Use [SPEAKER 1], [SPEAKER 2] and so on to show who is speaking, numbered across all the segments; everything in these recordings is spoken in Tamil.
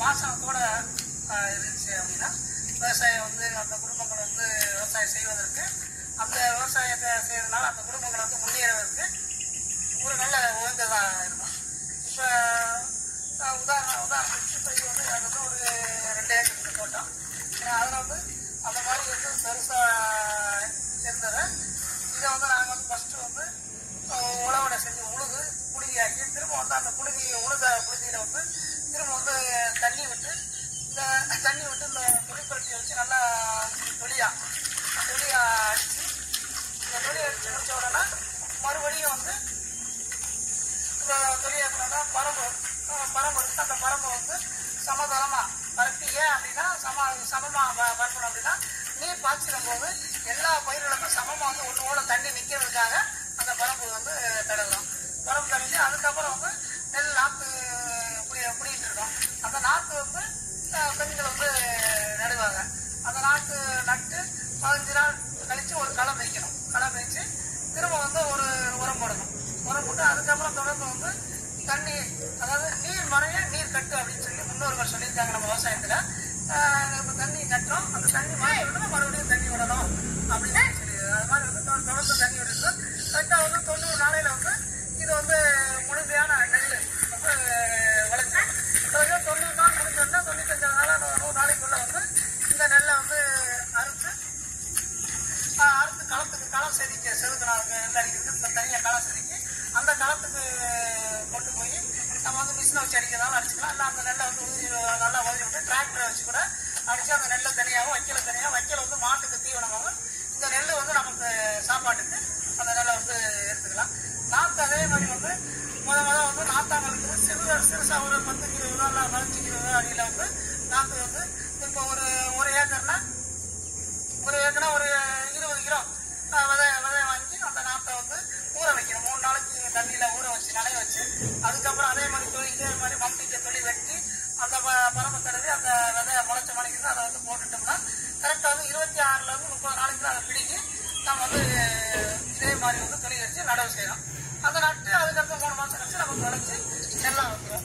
[SPEAKER 1] பாசனத்தோட ஆஹ், இருந்துச்சு அப்படின்னா விவசாயம் வந்து அந்த குடும்பங்கள் வந்து விவசாயம் செய்வதற்கு அந்த விவசாயத்தை செய்யறதுனால அந்த குடும்பங்கள் வந்து முன்னேறுவதற்கு ஒரு நல்ல உகந்ததா இருக்கும் இப்போ உதாரணம் உதாரணத்துக்கு இப்போ இது வந்து அது வந்து ஒரு ரெண்டு ஏக்கர் தோட்டம் ஏன்னா அதில் வந்து அந்த மாதிரி வந்து பெருசாக இருந்ததை இதை வந்து நாங்கள் வந்து ஃபஸ்ட்டு வந்து அஹ், உழவடை செஞ்சு உழுது புழுதியாக்கி திரும்ப வந்து அந்த புழுதி உழுத புழுதியில் வந்து திரும்ப வந்து தண்ணி விட்டு இந்த தண்ணி விட்டு இந்த தொழிற்பரட்டியை வச்சு நல்லா தொழியா தொழியா அடித்து இந்த தொழில் அடித்து முடிச்ச உடனே மறுபடியும் வந்து இந்த தொழிலாளர்களோட பரம்பு அஹ் பரம்பு இருக்கு அந்த பரம்பை வந்து சமதளமா பரப்பி ஏன் அப்படின்னா சம சமமா ப- பரப்பணும் அப்படின்னா நீர் பாய்ச்சிடும் போது எல்லா பயிர்களுக்கும் சமமா வந்து ஒன்றோட தண்ணி நிற்கிறதுக்காக அந்த பரம்பு வந்து தடவுறோம் பரம்பு தடவி அதுக்கப்புறம் வந்து நெல் நாற்று புடி புடிக்கிட்டு இருக்கோம் அந்த நாற்று வந்து அஹ், பெண்கள் வந்து நடுவாங்க அந்த நாற்று நட்டு பதினஞ்சு நாள் கழிச்சு ஒரு களம் வைக்கணும் களம் வச்சு திரும்ப வந்து ஒரு உரம் போடணும் உரம் போட்டு அதுக்கப்புறம் தொடர்ந்து வந்து தண்ணி அதாவது நீர் மறைய நீர் கட்டு அப்படின்னு சொல்லி முன்னோர்கள் சொல்லியிருக்காங்க நம்ம விவசாயத்துல ஆஹ் நம்ம தண்ணி கட்டுறோம் அந்த தண்ணி மழை விடணும் மறுபடியும் தண்ணி விடணும் அப்படின்னு சொல்லி அது மாதிரி வந்து தொ- தொடர்ந்து தண்ணி விடுறது கரெக்டாக வந்து தொண்ணூறு நாளையில வந்து இது வந்து முழுமையான நெல் வந்து விளைஞ்சிடும் பிறகு தொண்ணூறு நாள் முடிஞ்சோடனே தொண்ணூத்தஞ்சு நாள் நூறு நாளைக்குள்ள வந்து இந்த நெல்லை வந்து அறுத்து ஆஹ் அடுத்து களத்துக்கு களம் செதுக்க செதுக்கினாங்க நெல் அடிக்கிறதுக்கு இந்த தனியாக களம் செதுக்கி அந்த களத்துக்கு கொண்டு போய் நம்ம வந்து மிஷினை வச்சு அடிக்கிறதாலும் அடிச்சுக்கலாம் இல்லை அந்த நெல்லை வந்து உதிரி நல்லா உதவி விட்டு டிராக்டரை வச்சு கூட அடிச்சு அந்த நெல்லை தனியாகவும் வைக்கல தனியாக வைக்கல வந்து மாட்டுக்கு தீவனமாகவும் இந்த நெல் வந்து நமக்கு சாப்பாட்டுக்கு அந்த நெல்லை வந்து எடுத்துக்கலாம் நாற்று அதே மாதிரி வந்து முத முத வந்து நாத்தாங்களுக்கு சிறு சிறுசா ஒரு பத்து கிலோ இல்லை பதினஞ்சு கிலோ அடியில் வந்து நாற்று வந்து இப்போ ஒரு ஒரு ஏக்கர்னா ஒரு ஏக்கரா ஒரு இருபது கிலோ அஹ், விதை விதை வாங்கி அந்த நாற்றை வந்து ஊற வைக்கணும் மூணு நாளைக்கு தண்ணியில் ஊற வச்சு நனைய வச்சு அதுக்கப்புறம் அதே மாதிரி தொழில் இதே மாதிரி மம்பிக்க தொழில் வெட்டி அந்த ப- பரம்பு தடவி அந்த விதையை முளைச்ச மணிக்கு அதை வந்து போட்டுட்டோம்னா கரெக்டாக வந்து இருபத்தி ஆறுல இருந்து முப்பது நாளைக்கு அதை பிடிங்கி நம்ம வந்து இதே மாதிரி வந்து தொழில் வச்சு நடவு செய்யலாம் அந்த நட்டு அதுக்கடுத்து மூணு மாதம் கழிச்சு நமக்கு விளைச்சு நெல்லாம் வந்துடும்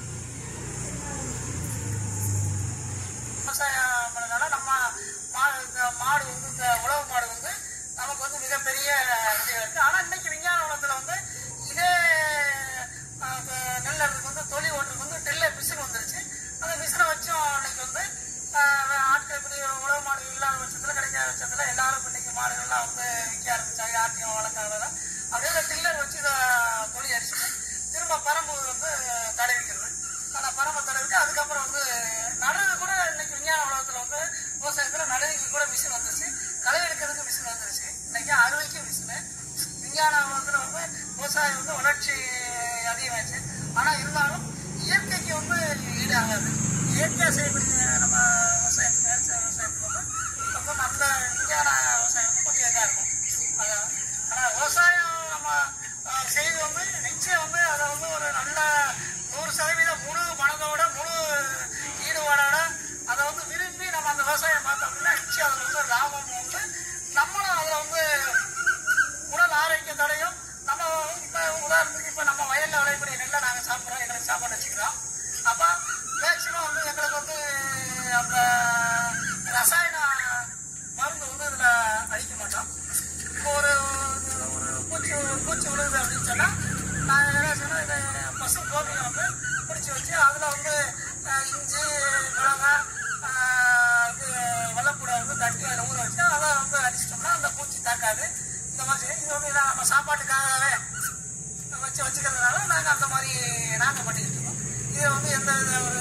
[SPEAKER 1] விவசாயம் பண்ணனால நம்ம மா- இந்த மாடு வந்து இந்த உழவு மாடு வந்து நமக்கு வந்து மிகப்பெரிய இது இருக்கு ஆனா இன்னைக்கு விஞ்ஞான உலகத்துல வந்து இதே அஹ், இந்த நெல் அறுக்கு வந்து தொழில் ஓட்டுக்கு வந்து டெல்ல மிஷின் வந்துருச்சு அந்த மிஷினை வச்சும் இன்னைக்கு வந்து அஹ், ஆட்கள் இப்படி உழவு மாடு இல்லாத பட்சத்துல கிடைக்காத பட்சத்துல எல்லாரும் இப்ப இன்னைக்கு மாடுகள்லாம் வந்து விற்க ஆரம்பிச்சாங்க யார்ட்டையும் வளர்க்காத அப்படியே இந்த டில்லர் வச்சு இதை தொழில் அடிச்சுட்டு திரும்ப பரம்பு வந்து தடவிக்கிறது ஆனா பரம்பு தடவிட்டு அதுக்கப்புறம் வந்து நடவு கூட இன்னைக்கு விஞ்ஞான உலகத்துல வந்து விவசாயத்துல நடவுக்கு கூட மிஷின் வந்துருச்சு களை எடுக்கிறதுக்கு மிஷின் வந்துருச்சு இன்னைக்கு அறுவைக்கு மிஷின் விஞ்ஞான உலகத்துல வந்து விவசாயம் வந்து வளர்ச்சி அதிகமாச்சு ஆனா இருந்தாலும் இயற்கைக்கு வந்து ஈடு ஆகாது இயற்கையா செய்யக்கூடிய நம்ம விவசாயத்துக்கு நேர்ச்ச விவசாயத்துக்கு வந்து கொஞ்சம் அந்த விஞ்ஞான விவசாயம் வந்து கொஞ்சம் இதா இருக்கும் அதான். ஆனா விவசாயம் நம்ம அஹ், செய்து வந்து நிச்சயம் வந்து அதை வந்து ஒரு நல்ல நூறு சதவீதம் முழு மனதோட முழு ஈடுபாடோட அதை வந்து விரும்பி நம்ம அந்த விவசாயம் பார்த்தோம் அப்படின்னா நிச்சயம் அதில் வந்து லாபம் வந்து நம்மளும் அதில் வந்து உடல் ஆரோக்கியத்தோடையும் நம்ம இப்போ உதாரணத்துக்கு இப்போ நம்ம வயலில் விளையக்கூடிய நெல்லை நாங்கள் சாப்பிட்றோம் எங்களுக்கு சாப்பாடு வச்சுக்கிறோம் அப்போ மேக்சிமம் வந்து எங்களுக்கு வந்து அந்த ரசாயன மருந்து வந்து இதில் அடிக்க மாட்டோம் இப்போ ஒரு ஒரு பூச்சி ஒரு பூச்சி விழுகுது அப்படின்னு சொன்னால் நான் என்ன சொன்னால் இதை பசு கோமியை வந்து பிடிச்சி வச்சு அதில் வந்து அஹ், இஞ்சி மிளகாய் ஆஹ், இது வெள்ளப்பூடை வந்து தட்டி அதில் ஊற வச்சு அதை வந்து அடிச்சிட்டோம்னா அந்த பூச்சி தாக்காது இந்த மாதிரி செய்யும். இது வந்து இதான் நம்ம சாப்பாட்டுக்காகவே வச்சு வச்சுக்கிறதுனால நாங்கள் அந்த மாதிரி நாங்கள் பண்ணிக்கிட்டு இருக்கோம் இது வந்து எந்த வித ஒரு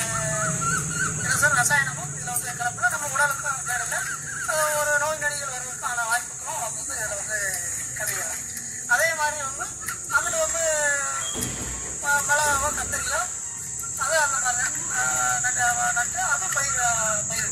[SPEAKER 1] என்ன சார் ரசாயனமும் இதில் வந்து கலப்பில் நம்ம உடலுக்கும் கேடல ஒரு நோய் நொடிகள் வருவதற்கான வாய்ப்புகளும் வந்து இதில் வந்து கிடையாது அதே மாதிரி வந்து அதில் வந்து ம- மிளகாவோ கத்தரியோ அது அந்த மாதிரி தான். ஆஹ் நட்டு நட்டு அது பயிர் பயிர்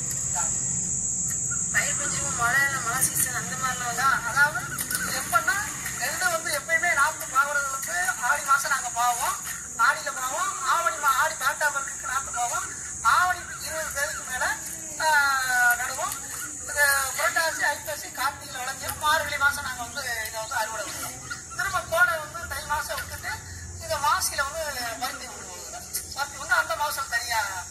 [SPEAKER 2] பயிர் கொஞ்சம் மழை மழை சீசன் அந்த மாதிரிலாம் வந்து
[SPEAKER 1] அதான், அதாவது எப்பன்னா நெல் வந்து எப்பயுமே நாற்று பாவுறது வந்து ஆடி மாசம் நாங்க பாவோம் ஆடியில பாவோம் ஆவணி மா ஆடி காட்டாமருக்கு நாற்று பாவோம் ஆவணி இருபது தேதிக்கு மேல ஆஹ், நடுவோம் இது புரட்டாசி ஐப்பசி கார்த்திகையில் விளைஞ்சிடும் மார்கழி மாசம் நாங்க வந்து இதை வந்து அறுவடை பண்ணுவோம் திரும்ப கோடை வந்து தை மாசம் விட்டுட்டு இதை மாசியில வந்து பருத்தி விடுவோம் பருத்தி வந்து அந்த மாசம் தனியா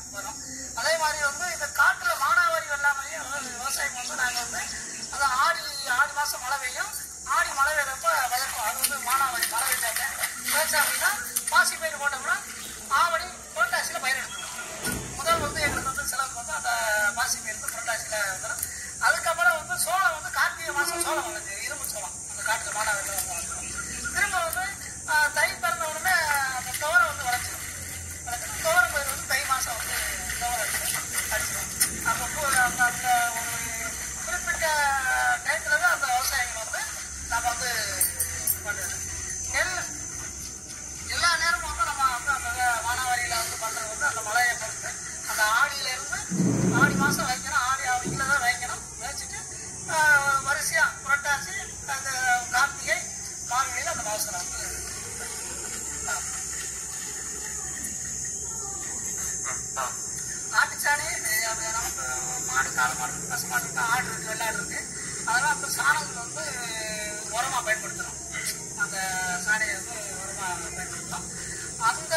[SPEAKER 1] காளை மாடு இருக்கு பசு மாடு இருக்கு ஆடு இருக்கு வெள்ளாடு இருக்கு அதெல்லாம் அந்த சாணங்கள் வந்து உரமா பயன்படுத்துறோம் அந்த சாணியை வந்து உரமா பயன்படுத்துறோம் அந்த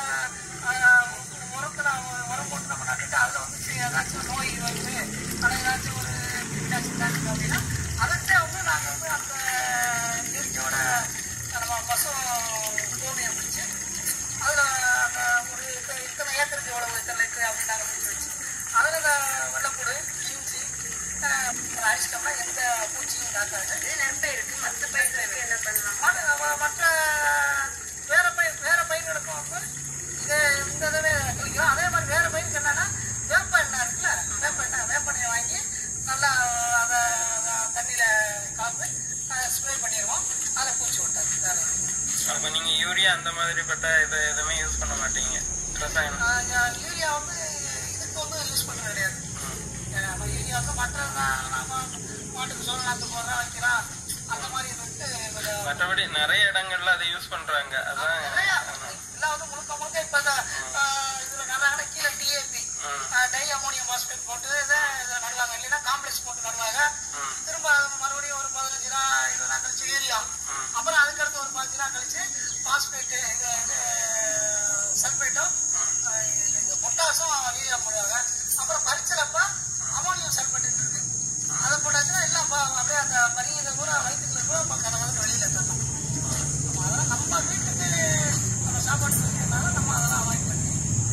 [SPEAKER 1] ஆஹ், உரத்துல உரம் போட்டு நம்ம நட்டுட்டு அதில் வந்து சரி, ஏதாச்சும் நோய் வந்து அதை ஏதாச்சும் ஒரு ஏதாச்சும் தாக்குது அப்படின்னா அதுக்கே வந்து நாங்கள் வந்து அந்த இயற்கையோட நம்ம பசு கோமியம் பிடிச்சி அதில் அந்த ஒரு இத்த- இத்தனை ஏக்கருக்கு எவ்வளவு இத்தனை லிட்டரு அப்படின்னு நாங்கள் பிடிச்சி வச்சு அதில் இந்த வெள்ளைப்பூடு இஞ்சி ஆஹ், அப்புறம் அரிசிட்டோம்னா எந்த பூச்சியும் தாக்காது
[SPEAKER 2] இது நெற்பயிருக்கு மற்ற பயிர்களுக்கு என்ன பண்ணலாம்
[SPEAKER 1] மற்ற ம- மற்ற வேற பயிர் வேற பயிர்களுக்கும் வந்து இது இந்த தடவை குளிக்கிறோம் அதே மாதிரி வேற பயிருக்கு என்னன்னா வேப்ப எண்ணெய் இருக்குல்ல வேப்ப எண்ணெய் வேப்ப எண்ணெயை வாங்கி நல்லா அதை தண்ணியில் கலந்து ஸ்ப்ரே பண்ணிடுவோம் அதை பூச்சி விட்டாது வேற எதுவும்.
[SPEAKER 3] அப்ப நீங்க யூரியா அந்த மாதிரிப்பட்ட இது எதுவுமே யூஸ் பண்ண மாட்டீங்க ரசாயனம்
[SPEAKER 1] ஆஹ் யா- யூரியா வந்து இதுக்கு வந்து யூஸ் பண்ணுறது கிடையாது ஏன்னா நம்ம யூரியா வந்து மற்ற நா- நாம மாட்டுக்கு சோழ நாற்று போடுறோம் வைக்கிறோம் அந்த மாதிரி இது வந்து கொஞ்சம்
[SPEAKER 3] மற்றபடி நிறைய இடங்கள்ல அதை யூஸ் பண்றாங்க அதான்
[SPEAKER 1] நிறையா எல்லாம் வந்து முழுக்க முழுக்க இப்போ இதில் நடுறாங்கன்னா கீழே டிஏபி டை அமோனியம் பாஸ்பேட் போட்டு இதை இதை நடுவாங்க இல்லைன்னா காம்ப்ளெக்ஸ் போட்டு நடுவாங்க திரும்ப அது மறுபடியும் ஒரு பதினஞ்சு நாள் இருபது நாள் கழிச்சு யூரியா அப்புறம் அதுக்கடுத்து ஒரு பதினஞ்சு நாள் கழிச்சு பாஸ்பேட்டு இது இது சல்பேட்டும் இது பொட்டாசும் யூரியா போடுவாங்க அப்புறம் பறிச்சலப்ப அமோனியம் சல்பேட் இருக்கு அதை போட்டாச்சுன்னா எல்லாம் ப- அப்படியே அந்த பரியில கூட வயிற்றுக்குள்ள கூட பக்கம் வந்து வெளியில தரலாம் நம்ம அதெல்லாம் நம்ம வீட்டுக்கு நம்ம சாப்பாடு செஞ்சதுனால நம்ம அதெல்லாம் அவாய்ட் பண்ணி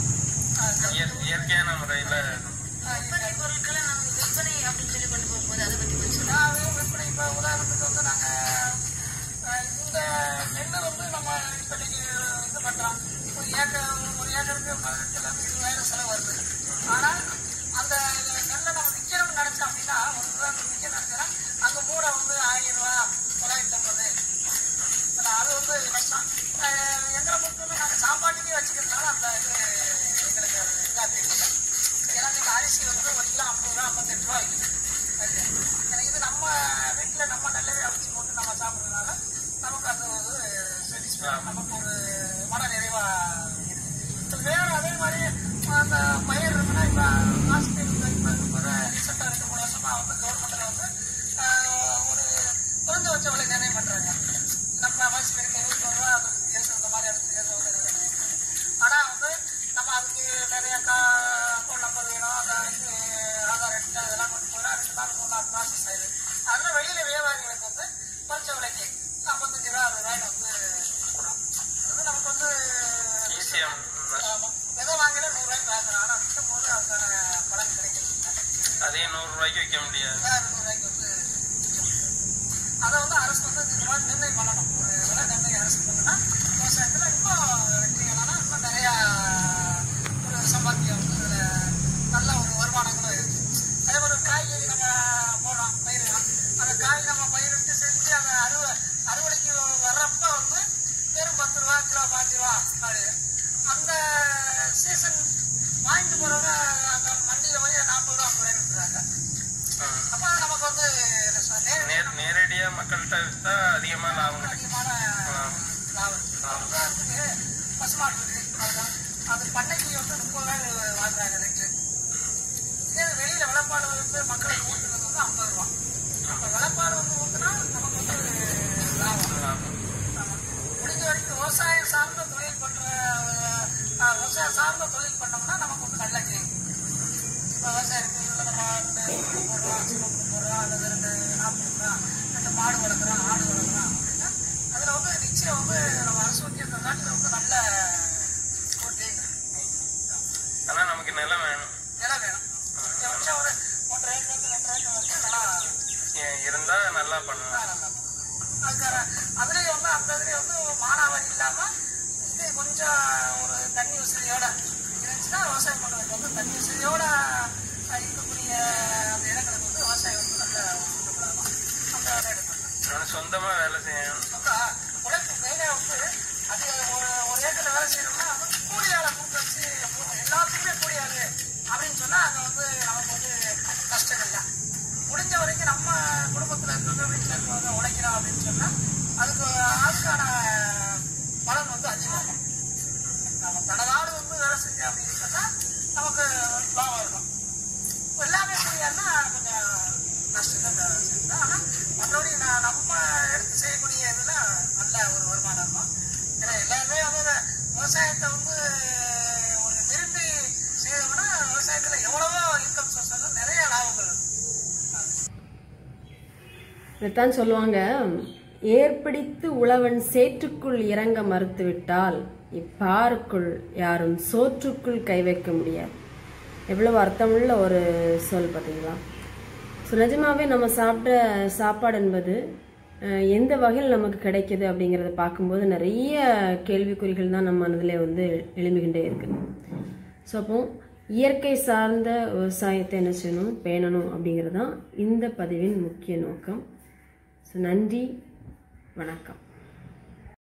[SPEAKER 1] ஆஹ்
[SPEAKER 3] இயற்- இயற்கையான முறையில
[SPEAKER 2] விற்பனை பொருட்களை நம்ம விற்பனை அப்படின்னு சொல்லி கொண்டு போகும்போது அதை பற்றி கொஞ்சம் சொல்லுங்க.
[SPEAKER 1] நான் விற்பனை இப்போ உதாரணத்துக்கு வந்து நாங்கள் இந்த நெல் வந்து நம்ம இப்போதைக்கு இது பண்ணுறோம் ஒரு ஏக்கர் ஒரு ஏக்கருக்கு பதினெட்டுலேருந்து இருபதாயிரம் செலவு வருது ஆனால் அந்த நெல்லை நம்ம விற்கணும்னு நினச்சோம் அப்படின்னா ஒரு உதாரணத்துக்கு விற்க நினச்சோன்னா அங்கே மூடை வந்து ஆயிரம் ரூபா தொள்ளாயிரத்தி ஐம்பது அது வந்து நஷ்டம் அஹ் எங்களை பொறுத்தவரை நாங்கள் சாப்பாட்டுக்கே வச்சுக்கிறதுனால அந்த இது எங்களுக்கு அது இதாக தெரியல ஏன்னா இன்னைக்கு அரிசி வந்து ஒரு கிலோ ஐம்பது ரூபா ஐம்பத்தெட்டு ரூபா இருக்குது அது எனக்கு இது நம்ம வீட்டில் நம்ம நல்லவே அரிசி போட்டு நம்ம சாப்பிட்றதுனால நமக்கு அது ஒரு சாட்டிஸ்ஃபை நமக்கு ஒரு மன நிறைவா இருக்கு வேற அதே மாதிரி அந்த பயிர் இருக்குன்னா இப்போ ஹாஸ்பிட்டல் இப்போ இப்போ ரீசெண்டாக ரெண்டு மூணு வருஷமா வந்து கவர்மெண்ட்டில் வந்து ஆஹ், ஒரு குறைஞ்ச வச்ச விலை நிர்ணயம் பண்ணுறாங்க நம்ம ஹாஸ்பிட்டலுக்கு இருபத்தி ஒரு ரூபா அது ஏசு இந்த மாதிரி இடத்துக்கு ஏசு ஒரு விலை நிர்ணயம் பண்ணுறாங்க ஆனால் வந்து நம்ம அதுக்கு நிறைய கா அக்கௌண்ட் நம்பர் வேணும் அந்த இது ஆதார் எடுத்து அதெல்லாம் கொண்டு போனால் ரெண்டு நாள் மூணு நாள் ப்ராசஸ் ஆயிடுது அதனால வெளியில் வியாபாரிகளுக்கு வந்து குறைச்ச விலைக்கு ஐம்பத்தஞ்சு ரூபா அறுபது ரூபாய்க்கு வந்து கொடுக்குறோம் அது நமக்கு வந்து
[SPEAKER 3] ஈஸியா
[SPEAKER 1] ஆமா. விதை வாங்கினா நூறு ரூபாய்க்கு வாங்குறோம் ஆனால் விற்கும் போது அதுக்கான பலன் கிடைக்கிறது
[SPEAKER 3] அதே நூறு ரூபாய்க்கு விற்க முடியாது
[SPEAKER 1] நூறு ரூபாய்க்கு வந்து அதை வந்து அரசு வந்து இந்த மாதிரி நிர்ணயம் பண்ணணும் ஒரு விலை நிர்ணயம் அரசு பண்ணுன்னா விவசாயத்தில் இன்னும் வெற்றிகளான இன்னும் நிறையா ஒரு சம்பாத்தியம் வந்து இதில் நல்ல ஒரு வருமானங்களும் இருக்கு அதே மாதிரி ஒரு காய்கறி நம்ம போடுறோம் பயிரிடலாம் அந்த காய் நம்ம பயிரிட்டு செஞ்சு அதை அறுவடை அறுவடைக்கு வர்றப்ப வந்து வெறும் பத்து ரூபா கிலோ பாஞ்சு ரூபா அப்படி அந்த சீசன் வாங்கிட்டு போகிறவங்க அந்த மண்டியில் போய் நாற்பது ரூபா ஐம்பது ரூபாய் விட்டுறாங்க
[SPEAKER 3] ம்.
[SPEAKER 1] அப்போ அது நமக்கு வந்து என்ன சொல்ல, நேரடி
[SPEAKER 3] நேர் நேரடியா மக்கள்கிட்ட வித்தா அதிகமா லாபம் கிடைக்கும்
[SPEAKER 1] அதிகமான
[SPEAKER 3] லாபம்.
[SPEAKER 1] லாபம் உதாரணத்துக்கு பசுமாடு இருக்கு அதுதான் அது பண்ணைக்கு வந்து முப்பது ரூபாய் வாங்குறாங்க லிட்டரு இதே வெளியில விளப்பாடு வந்து மக்களுக்கு ஊற்றுறது வந்து ஐம்பது ரூபா அப்போ விளப்பாடு வந்து ஊற்றுனா நமக்கு வந்து லாபம்
[SPEAKER 3] லாபம்.
[SPEAKER 1] ஆமா. முடிஞ்ச வரைக்கும் விவசாயம் சார்ந்த தொழில் பண்ற அஹ், விவசாயம் சார்ந்த தொழில் பண்ணோம்னா நமக்கு வந்து நல்ல கேம் இப்போ விவசாயத்துக்கு இதில் நம்ம ரெண்டு கோழி போடுறோம் சிவப்பு போடுறோம் அல்லது ரெண்டு நாற்பது போடுறோம் ரெண்டு மாடு வளர்க்குறோம் ஆடு வளர்க்குறோம் அப்படின்னா அதில் வந்து நிச்சயம் வந்து நம்ம அரசு வைக்கிறத காட்டில் வந்து நல்ல ஒரு டேக்
[SPEAKER 3] ஆனா நமக்கு நிலம் வேணும்
[SPEAKER 1] நிலம் வேணும் குறைஞ்சபட்சம் ஒரு ஒன்றரை ஏக்கர் ரெண்டு ஏக்கர் வரைக்கும் நிலம்
[SPEAKER 3] ஏ- இருந்தா நல்லா பண்ணலாம்
[SPEAKER 1] அதுக்கான அதுலேயும் வந்து அந்த இதுலேயும் வந்து மானாவாரி இல்லாமல் இது கொஞ்சம் ஒரு தண்ணி வசதியோட இருந்துச்சுன்னா விவசாயம் பண்ணுறதுக்கு வந்து தண்ணி வசதியோட இருக்கக்கூடிய அந்த இடங்களுக்கு வந்து விவசாயம் வந்து நல்ல சுத்தப்படலாம் அந்த இடம் எடுக்கணும்
[SPEAKER 3] ஆனா சொந்தமா வேலை செய்யணும்
[SPEAKER 1] சொந்த உழைப்பு மெயினாக வந்து அது ஒரு ஒரு ஏக்கரில் வேலை செய்யணும்னா வந்து கூலியாளை கூப்பிட்டு வச்சு எல்லாத்துக்குமே கூலியாளு அப்படின்னு சொன்னால் அங்கே வந்து நமக்கு வந்து கஷ்டம் இல்லை முடிஞ்ச வரைக்கும் நம்ம குடும்பத்தில் இருக்கிறவங்க வீட்டில் இருக்கிறவங்க உழைக்கிறோம் அப்படின்னு சொன்னால் அதுக்கு அதுக்கான பலன் வந்து அதிகமாகும் நம்ம தனதாடு வந்து வேலை செஞ்சோம் அப்படின்னு சொன்னால் நமக்கு லாபம் இருக்கும் இப்ப எல்லாமே கூலியாள்னா வந்து ஒரு விரும்பி செய்யணும்னா விவசாயத்துல எவ்வளவோ இன்கம் சோர்ஸ் வந்து நிறைய லாபங்கள் இருக்கு
[SPEAKER 4] இதைத்தான் சொல்லுவாங்க ஏற்படித்து உழவன் சேற்றுக்குள் இறங்க மறுத்துவிட்டால் இப்பாருக்குள் யாரும் சோற்றுக்குள் கை வைக்க முடியாது எவ்வளவு அர்த்தமுள்ள ஒரு சொல் பார்த்தீங்களா ஸோ நிஜமாவே நம்ம சாப்பிட்ட சாப்பாடு என்பது அஹ், எந்த வகையில் நமக்கு கிடைக்குது அப்படிங்கிறத பார்க்கும்போது நிறைய கேள்விக்குறிகள் தான் நம்ம மனதில் வந்து எழும்பிக்கிட்டே இருக்கு ஸோ அப்போ இயற்கை சார்ந்த விவசாயத்தை என்ன செய்யணும் பேணணும் அப்படிங்கிறது தான் இந்த பதிவின் முக்கிய நோக்கம் ஸோ நன்றி வணக்கம்